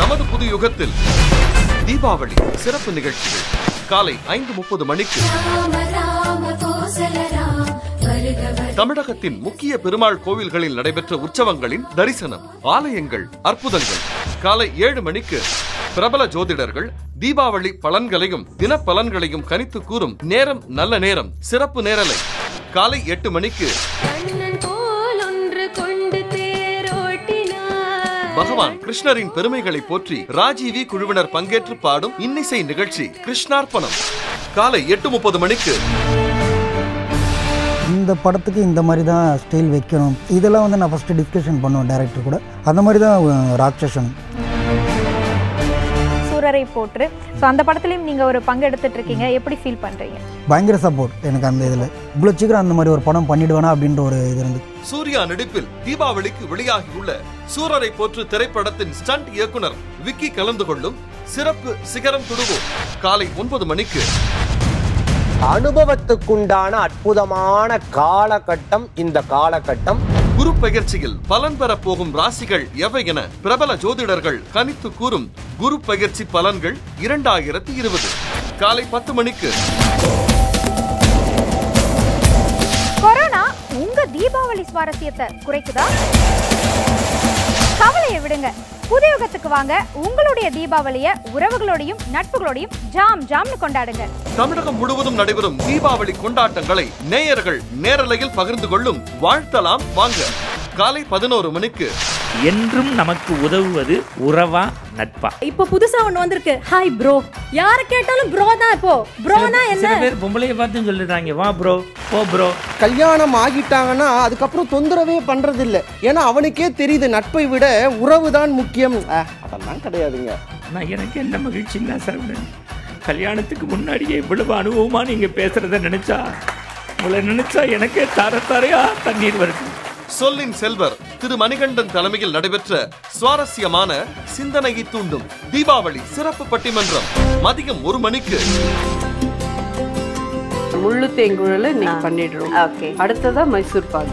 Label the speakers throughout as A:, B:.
A: நமது புது யுகத்தில் தீபாவளி சிறப்பு நிகழ்ச்சிகள் காலை ஐந்து முப்பது மணிக்கு
B: ராம ராம கோசல ராம் வருக வருக
A: தமிழகத்தின் முக்கிய பெருமாள் கோவில்களில் நடைபெற்ற உற்சவங்களின் தரிசனம் ஆலயங்கள் அற்புதங்கள் காலை ஏழு மணிக்கு பிரபல ஜோதிடர்கள் தீபாவளி பலன்களையும் தின பலன்களையும் கணித்து கூறும் நேரம் நல்ல நேரம் சிறப்பு நேரலை காலை எட்டு மணிக்கு
B: கண்ணன் போல் ஒன்று கொண்டு தேரோட்டினார்
A: பகவான் கிருஷ்ணரின் பெருமைகளை போற்றி ராஜீவி குழுவினர் பங்கேற்று பாடும் இன்னிசை நிகழ்ச்சி கிருஷ்ணார்ப்பணம் காலை எட்டு முப்பது மணிக்கு
C: இந்த படத்துக்கு இந்த மாதிரி தான் ஸ்டைல் வைக்கணும் இதெல்லாம் வந்து நான் ஃபஸ்ட்டு டிஸ்கஷன் பண்ணுவேன் டேரக்டர் கூட அந்த மாதிரி தான் அஹ், ராட்சசன்
D: சூரரை போற்று ஸோ அந்த படத்துலையும் நீங்கள் ஒரு பங்கு எடுத்துட்டு இருக்கீங்க எப்படி ஃபீல் பண்ணுறீங்க
C: பயங்கர சப்போர்ட் எனக்கு அந்த இதில் இவ்வளோ சீக்கிரம் அந்த மாதிரி ஒரு படம் பண்ணிடுவேனா அப்படின்ற ஒரு இது இருந்து
A: சூர்யா நடிப்பில் தீபாவளிக்கு வெளியாகியுள்ள சூரரை போற்று திரைப்படத்தின் ஸ்டண்ட் இயக்குனர் விக்கி கலந்து கொள்ளும் சிறப்பு சிகரம் தொடுவோம் காலை ஒன்பது மணிக்கு
E: அனுபவத்துக்குண்டான அற்புதமான காலகட்டம் இந்த காலகட்டம்
A: குரு பெயர்ச்சியில் பலன் பெற போகும் ராசிகள் எவை என பிரபல ஜோதிடர்கள் கணித்து கூறும் குரு பெயர்ச்சி பலன்கள் இரண்டாயிரத்தி இருபது காலை பத்து மணிக்கு
D: கொரோனா உங்க தீபாவளி சுவாரஸ்யத்தை குறைக்குதா கவலையை விடுங்க புதுயுகத்துக்கு வாங்க உங்களுடைய தீபாவளியை உறவுகளோடையும் நட்புகளோடையும் ஜாம் ஜாம்னு கொண்டாடுங்க
A: தமிழகம் முழுவதும் நடைபெறும் தீபாவளி கொண்டாட்டங்களை நேயர்கள் நேரலையில் பகிர்ந்து கொள்ளும் வாழ்த்தலாம் வாங்க காலை பதினோரு மணிக்கு
F: என்றும் நமக்கு உதவுவது உறவா நட்பா
G: இப்போ புதுசா ஒண்ணு வந்திருக்கு ஹாய் ப்ரோ யார கேட்டாலும் ப்ரோ தான் இப்போ ப்ரோனா
F: சில
G: என்ன
F: பேர் பொம்பளைய பார்த்து சொல்லிடுறாங்க வா ப்ரோ போ ப்ரோ
E: கல்யாணம் ஆகிட்டாங்கன்னா அதுக்கப்புறம் தொந்தரவே பண்றது இல்ல ஏன்னா அவனுக்கே தெரியுது நட்பை விட உறவு தான் முக்கியம் அஹ், அதெல்லாம் கிடையாதுங்க
F: நான் எனக்கு என்ன மகிழ்ச்சிங்களா சரவணன் கல்யாணத்துக்கு முன்னாடியே இவ்வளவு அனுபவமா நீங்க பேசுறத நினைச்சா உங்களை நினைச்சா எனக்கே தர தரையா தண்ணீர் வருது
A: சொல்லின் செல்வர் திரு மணிகண்டன் தலைமையில் நடைபெற்ற சுவாரஸ்யமான சிந்தனையை தூண்டும் தீபாவளி சிறப்பு பட்டிமன்றம் மதியம் ஒரு மணிக்கு
H: முள்ளு தேங்குழல இன்னைக்கு பண்ணிடுறோம்
G: ஓகே
H: அடுத்ததா மைசூர் பாக்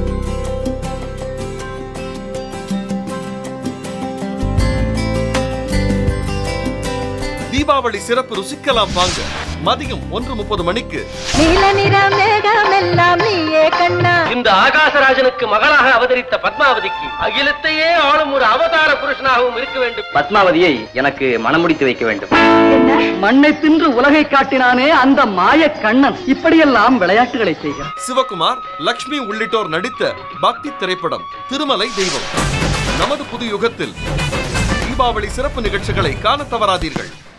A: தீபாவளி சிறப்பு ருசிக்கலாம் வாங்க மதியம் ஒன்று முப்பது மணிக்கு
D: நீல நிற மேகமெல்லாம் நீயே கண்ணா
I: இந்த ஆகாசராஜனுக்கு மகளாக அவதரித்த பத்மாவதிக்கு அகிலத்தையே ஆளும் ஒரு அவதார புருஷனாகவும் இருக்க வேண்டும் பத்மாவதியை எனக்கு மனமுடித்து வைக்க வேண்டும் மண்ணை தின்று உலகை காட்டினானே அந்த மாய கண்ணன் இப்படியெல்லாம் விளையாட்டுகளை செய்கிறார்
A: சிவகுமார் லக்ஷ்மி உள்ளிட்டோர் நடித்த பக்தி திரைப்படம் திருமலை தெய்வம் நமது புது யுகத்தில் தீபாவளி சிறப்பு நிகழ்ச்சிகளை காண தவறாதீர்கள்